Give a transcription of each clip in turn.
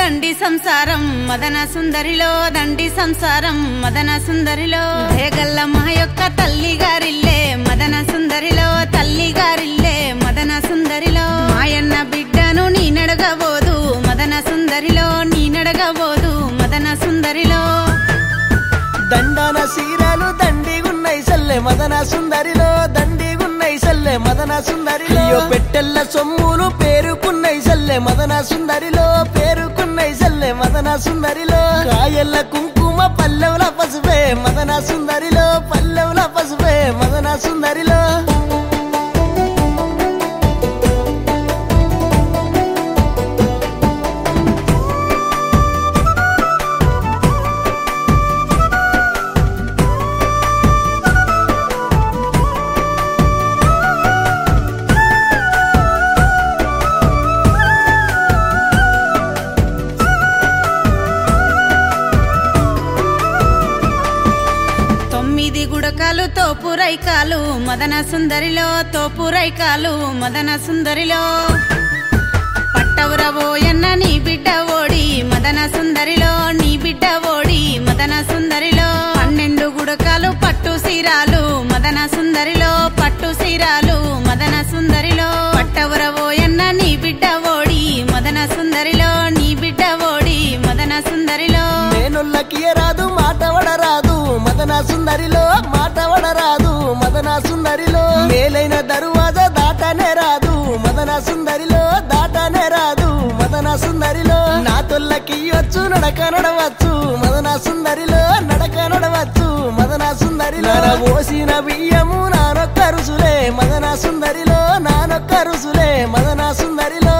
దండి సంసారం మదన సుందరిలో దండి సంసారం మదన సుందరిలో దేగల్ల మా యొక్క తల్లి గారిల్లే మదన సుందరిలో తల్లి గారిల్లే మదన సుందరిలో మాయన్న బిడ్డను నీ నడగబోదు మదన సుందరిలో నీ నడగబోదు మదన సుందరిలో దండన సీరలు దండిగున్నై సల్లె మదన సుందరిలో దండిగున్నై సల్లె మదన సుందరిలో అయ్యో పెట్టెల్ల సొమ్ములు పేరుకున్నై సల్లె మదన సుందరిలో పేరుకున్నై సల్లె మదన సుందరిలో కాయల్ల కుంకుమ పల్లెవుల పసుపే మదన సుందరిలో పల్లెవుల పసుపే మదన సుందరిలో తొమ్మిది గుడకాలు తోపురైకాలు మదన సుందరిలో తోపురైకాలు మదన సుందరిలో పట్టవురబోయన్న నీ బిడ్డ ఓడి మదన సుందరిలో నీ బిడ్డ ఓడి మదన సుందరిలో పన్నెండు గుడకాలు పట్టు సీరాలు మదన సుందరిలో పట్టు సీరాలు మదన సుందరిలో పట్టవురబోయన్న నీ బిడ్డ ఓడి మదన సుందరిలో నీ బిడ్డ ఓడి మదన సుందరిలో నేనుల్లకి రాదు మాట వడరాదు మదన సుందరిలో మాట వడరాదు మదన సుందరిలో మేలైన దరువాజ దాటనే రాదు మదన సుందరిలో దాటనే రాదు మదన సుందరిలో నా తొల్లకి వచ్చు నడక నడవచ్చు మదన సుందరిలో నడక నడవచ్చు మదన సుందరిలో పోసిన బియ్యము నానొక్క రుసులే మదన సుందరిలో నానొక్క రుసులే మదన సుందరిలో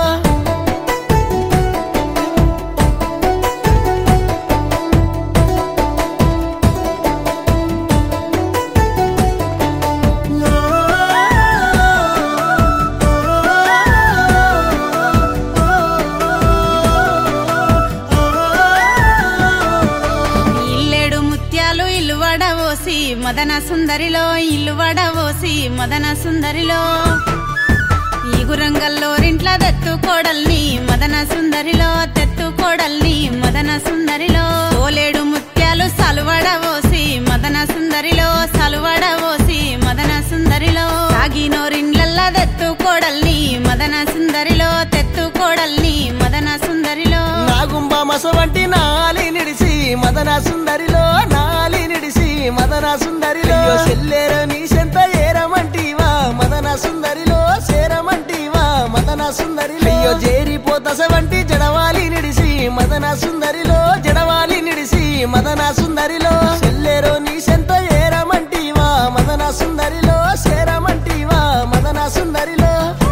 ఇల్లేడు ముత్యాలు ఇల్లు వడవోసి మదన సుందరిలో ఇల్లు వడవోసి మదన సుందరిలో ఈగురంగల్లో రింట్ల తెత్తు కోడల్ని మదన సుందరిలో తెత్తు కోడల్ని మదన సుందరిలో ఓలేడు ముత్యాలు సలువడవోసి మదన సుందరిలో సలువడవోసి మదన సుందరిలో సాగినోరిండ్లల్ల తెత్తు కోడల్ని మదన సుందరిలో తెత్తు కోడల్ని మదన సుందరిలో నాగుంబ మస వంటి నాలి నిడిసి మదన సుందరిలో నాలి నిడిసి మదన సుందరిలో సెల్లేరు నీ సెంత ఏరమంటివా మదన సుందరిలో సేరమంటివా మదన సుందరిలో అయ్యో జేరిపోతస వంటి జడవాలి నిడిసి మదన సుందరిలో జడవాలి నిడిసి మదన సుందరిలో సెల్లేరు నీ సెంత ఏరమంటివా మదన సుందరిలో సేరమంటివా మదన సుందరిలో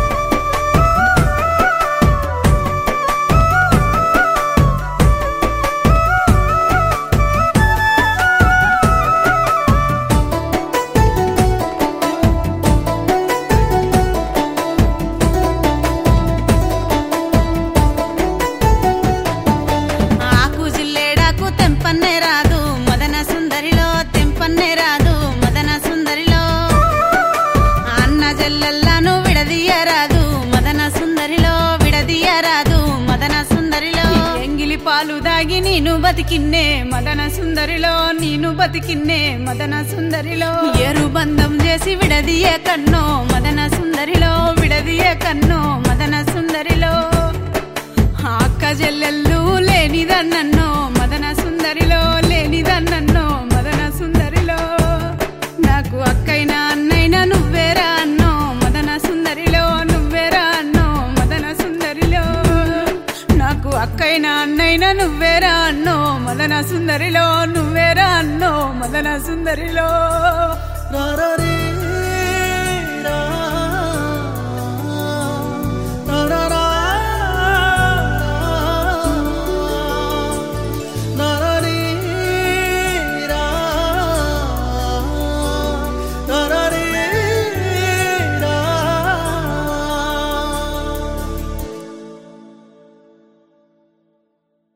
ఆకు జిల్లేడాకు తెంపన్నే రాదు మదన సుందరిలో తెంపన్నే రాదు మదన సుందరిలో అన్న జల్లెల్లను విడదీయరాదు మదన సుందరిలో విడదీయరాదు మదన సుందరిలో ఎంగిలి పాలు దాగి నేను బతికిన్నే మదన సుందరిలో నేను బతికిన్నే మదన సుందరిలో ఎరు బంధం చేసి విడదీయ కన్నో మదన సుందరిలో విడదీయ కన్నో మదన సుందరిలో అక్క చెల్లెళ్ళు లేనిదన్నన్నో మదన సుందరిలో లేనిదన్నన్నో మదన సుందరిలో నాకు అక్కైనా అన్నైనా నువ్వేరా అన్నో మదన సుందరిలో నువ్వేరా అన్నో మదన సుందరిలో నాకు అక్కైనా అన్నైనా నువ్వేరా అన్నో మదన సుందరిలో నువ్వేరా అన్నో మదన సుందరిలో రారీ